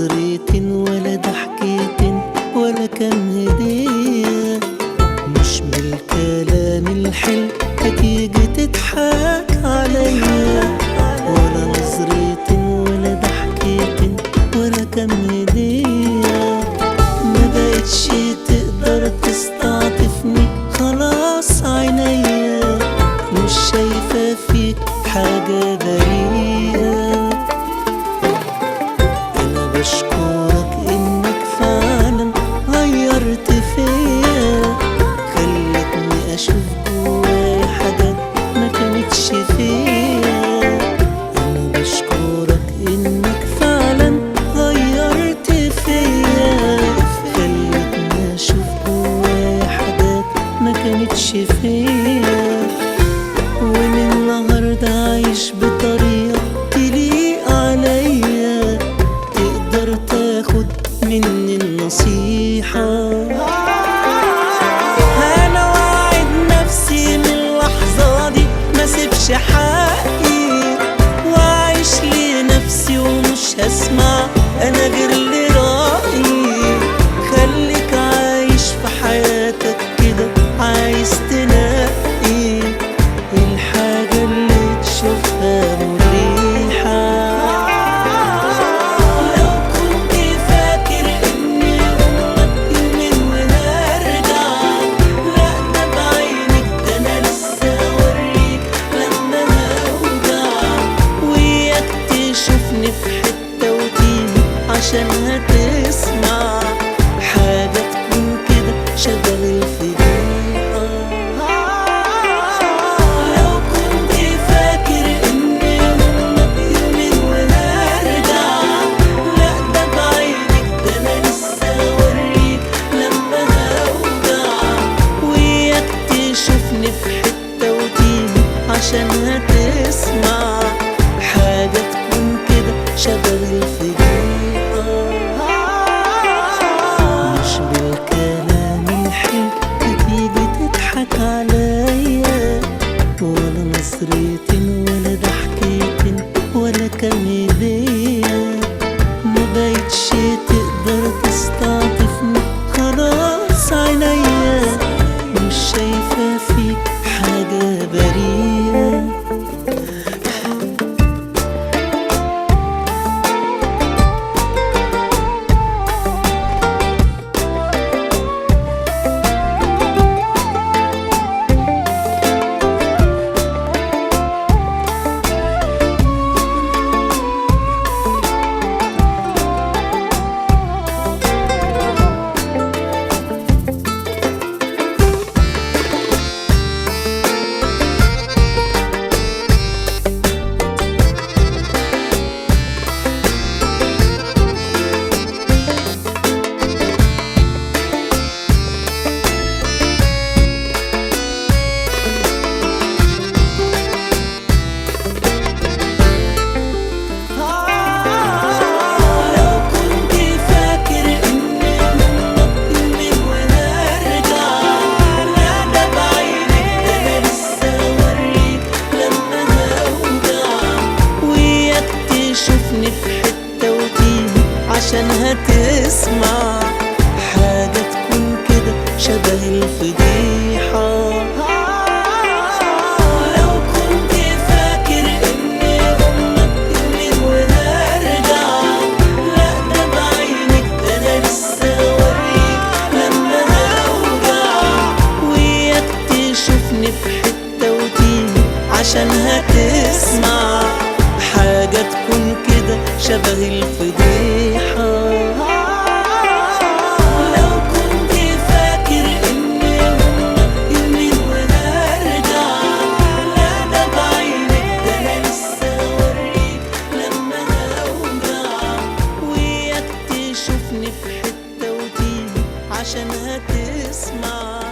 نظرة ولا ضحكة ولا كم هدية مش من الكلام الحلو هتيجي تضحك عليا ولا نظرة ولا ضحكة ولا كم هدية ما بقتش تقدر تستعطفني خلاص عينيا مش شايفة فيك حاجة بريئة أنا بشكرك إنك فعلا غيرت فيا خلتني أشوف جواي حاجات ما كانتش فيا أنا بشكرك إنك فعلا غيرت فيا خلتني أشوف جواي حاجات ما كانتش فيا ومن النهاردة عايش بطريقة تليق عليا تقدر تاخد مني النصيحة أنا واعد نفسي من اللحظة دي ما سيبش حقي وعايش لنفسي ومش هسمع أنا غير لرأيي خليك عايش في حياتك كده عايز تنقي الحاجة اللي تشوفها مريحة لو كنت فاكر إني أمك يومين وهرجع لا ده بعينك ده أنا لسه أوريك لما هوجع وياك تشوفني في حتة وتيجي عشان هتسمع حاجة تكون كده شبه الفضيحة لو كنت فاكر إني أمك يومين وهرجع لا ده بعينك ده أنا لسه أوريك لما هوجع وياك تشوفني في حتة وتيجي عشان هتسمع حاجة تكون كده شبه الفضيحة مش بالكلام الحلو تيجي تضحك عليا ولا نظرة ولا ضحكة ولا كم هدية ما بقتش تقدر تستعطفني خلاص عينيا مش شايفة فيك حاجة بريئة لو كنت فاكر إني أمك يومين وهرجع لا ده بعينك ده أنا لسه أوريك لما هوجع وياك تشوفني في حتة وتيجي عشان هتسمع حاجة تكون كده شبه الفضيحة لو كنت فاكر إني أمك يومين وهرجع لا ده بعينك ده أنا لسه أوريك لما هوجع وياك تشوفني في حتة وتيجي عشان هتسمع حاجة تكون كده شبه الفضيحة لو كنت فاكر إني أمك يومين وهرجع لا ده بعينك ده أنا لسه أوريك لما هوجع وياك تشوفني في حتة وتيجي عشان هتسمع